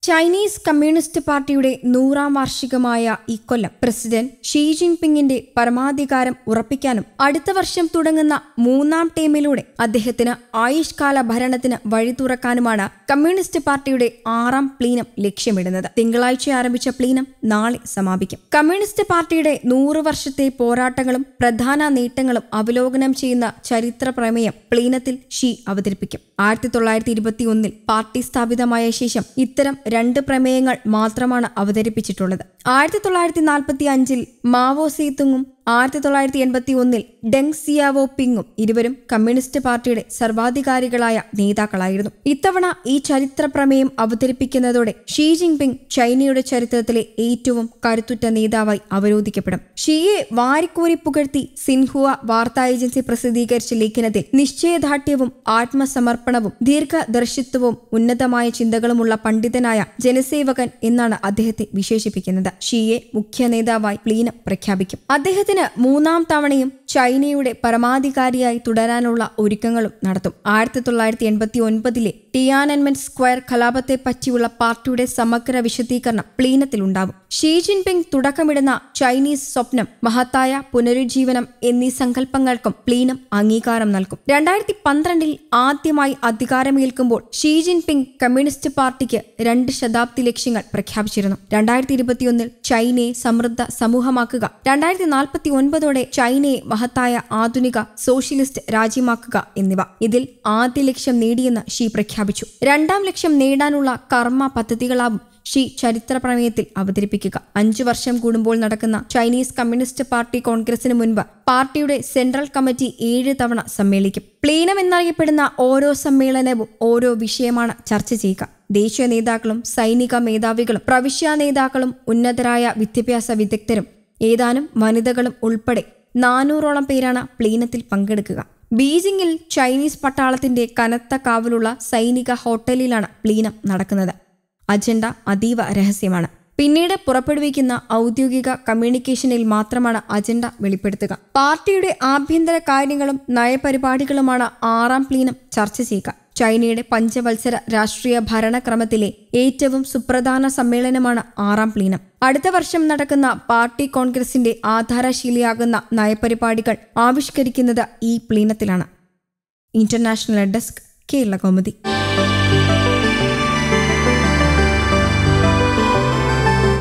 Chinese communist പാർട്ടിയുടെ നൂറാം വാർഷികമായ ഇക്കൊല്ലം പ്രസിഡന്റ് ഷീ ജിൻപിങ്ങിന്റെ പരമാധികാരം ഉറപ്പിക്കാനും അടുത്ത വർഷം തുടങ്ങുന്ന മൂന്നാം ടേമിലൂടെ അദ്ദേഹത്തിന് ആയുഷ്കാല ഭരണത്തിന് വഴി തുറക്കാനുമാണ് കമ്മ്യൂണിസ്റ്റ് പാർട്ടിയുടെ ആറാം പ്ലീനം ലക്ഷ്യമിടുന്നത് തിങ്കളാഴ്ച ആരംഭിച്ച പ്ലീനം നാളെ സമാപിക്കും കമ്മ്യൂണിസ്റ്റ് പാർട്ടിയുടെ നൂറ് വർഷത്തെ പോരാട്ടങ്ങളും പ്രധാന നേട്ടങ്ങളും അവലോകനം ചെയ്യുന്ന ചരിത്ര പ്രമേയം പ്ലീനത്തിൽ ഷീ അവതരിപ്പിക്കും ആയിരത്തി തൊള്ളായിരത്തി ഇരുപത്തി ഒന്നിൽ പാർട്ടി സ്ഥാപിതമായ ശേഷം ഇത്തരം രണ്ട് പ്രമേയങ്ങൾ മാത്രമാണ് അവതരിപ്പിച്ചിട്ടുള്ളത് ആയിരത്തി തൊള്ളായിരത്തി നാൽപ്പത്തി അഞ്ചിൽ മാവോ സീത്തുങ്ങും ആയിരത്തി തൊള്ളായിരത്തി എൺപത്തി ഒന്നിൽ ഡെങ് സിയാവോ പിങ്ങും ഇരുവരും കമ്മ്യൂണിസ്റ്റ് പാർട്ടിയുടെ സർവാധികാരികളായ നേതാക്കളായിരുന്നു ഇത്തവണ ഈ ചരിത്ര പ്രമേയം അവതരിപ്പിക്കുന്നതോടെ ഷീ ജിൻപിങ് ചൈനയുടെ ചരിത്രത്തിലെ ഏറ്റവും കരുത്തുറ്റ നേതാവായി അവരോധിക്കപ്പെടും ഷീയെ വാരിക്കോരി പുകഴ്ത്തി സിൻഹുവ വാർത്താ ഏജൻസി പ്രസിദ്ധീകരിച്ച ലേഖനത്തിൽ നിശ്ചയദാർഢ്യവും ആത്മസമർപ്പണവും ദീർഘദർശിത്വവും ഉന്നതമായ ചിന്തകളുമുള്ള പണ്ഡിതനായ ജനസേവകൻ എന്നാണ് അദ്ദേഹത്തെ വിശേഷിപ്പിക്കുന്നത് ഷീയെ മുഖ്യ നേതാവായി പ്ലീനം പ്രഖ്യാപിക്കും അദ്ദേഹത്തിന് മൂന്നാം തവണയും ചൈനയുടെ പരമാധികാരിയായി തുടരാനുള്ള ഒരുക്കങ്ങളും നടത്തും ആയിരത്തി തൊള്ളായിരത്തി എൺപത്തി ഒൻപതിലെ ടിയാനൻമെൻ സ്ക്വയർ കലാപത്തെ പറ്റിയുള്ള പാർട്ടിയുടെ സമഗ്ര വിശദീകരണം പ്ലീനത്തിലുണ്ടാവും ഷീ ജിൻപിങ് തുടക്കമിടുന്ന ചൈനീസ് സ്വപ്നം മഹത്തായ പുനരുജ്ജീവനം എന്നീ സങ്കല്പങ്ങൾക്കും പ്ലീനം അംഗീകാരം നൽകും രണ്ടായിരത്തി പന്ത്രണ്ടിൽ ആദ്യമായി അധികാരമേൽക്കുമ്പോൾ ഷീ ജിൻപിങ് കമ്മ്യൂണിസ്റ്റ് പാർട്ടിക്ക് രണ്ട് ശതാബ്ദി ലക്ഷ്യങ്ങൾ പ്രഖ്യാപിച്ചിരുന്നു രണ്ടായിരത്തി ഇരുപത്തിയൊന്നിൽ ചൈനയെ സമൃദ്ധ സമൂഹമാക്കുക രണ്ടായിരത്തി നാൽപ്പത്തി ഒൻപതോടെ ചൈനയെ മഹത്തായ ആധുനിക സോഷ്യലിസ്റ്റ് രാജ്യമാക്കുക എന്നിവ ഇതിൽ ആദ്യ ലക്ഷ്യം നേടിയെന്ന് ഷീ പ്രഖ്യാപിച്ചു രണ്ടാം ലക്ഷ്യം നേടാനുള്ള കർമ്മ പദ്ധതികളാവും ഷീ ചരിത്ര പ്രമേയത്തിൽ അവതരിപ്പിക്കുക അഞ്ചു വർഷം കൂടുമ്പോൾ നടക്കുന്ന ചൈനീസ് കമ്മ്യൂണിസ്റ്റ് പാർട്ടി കോൺഗ്രസിന് മുൻപ് പാർട്ടിയുടെ സെൻട്രൽ കമ്മിറ്റി ഏഴ് തവണ സമ്മേളിക്കും പ്ലീനം എന്നറിയപ്പെടുന്ന ഓരോ സമ്മേളനവും ഓരോ വിഷയമാണ് ചർച്ച ചെയ്യുക ദേശീയ നേതാക്കളും സൈനിക മേധാവികളും പ്രവിശ്യ നേതാക്കളും ഉന്നതരായ വിദ്യാഭ്യാസ വിദഗ്ധരും ഏതാനും വനിതകളും ഉൾപ്പെടെ നാനൂറോളം പേരാണ് പ്ലീനത്തിൽ പങ്കെടുക്കുക ബീജിംഗിൽ ചൈനീസ് പട്ടാളത്തിന്റെ കനത്ത കാവലുള്ള സൈനിക ഹോട്ടലിലാണ് പ്ലീനം നടക്കുന്നത് അജണ്ട അതീവ രഹസ്യമാണ് പിന്നീട് പുറപ്പെടുവിക്കുന്ന ഔദ്യോഗിക കമ്മ്യൂണിക്കേഷനിൽ മാത്രമാണ് അജണ്ട വെളിപ്പെടുത്തുക പാർട്ടിയുടെ ആഭ്യന്തര കാര്യങ്ങളും നയപരിപാടികളുമാണ് ആറാം പ്ലീനം ചർച്ച ചെയ്യുക ചൈനയുടെ പഞ്ചവത്സര രാഷ്ട്രീയ ഭരണക്രമത്തിലെ ഏറ്റവും സുപ്രധാന സമ്മേളനമാണ് ആറാം പ്ലീനം അടുത്ത വർഷം നടക്കുന്ന പാർട്ടി കോൺഗ്രസിന്റെ ആധാരശീലയാകുന്ന നയപരിപാടികൾ ആവിഷ്കരിക്കുന്നത് ഈ പ്ലീനത്തിലാണ് ഇന്റർനാഷണൽ ഡെസ്ക് കേരള കൗമുദി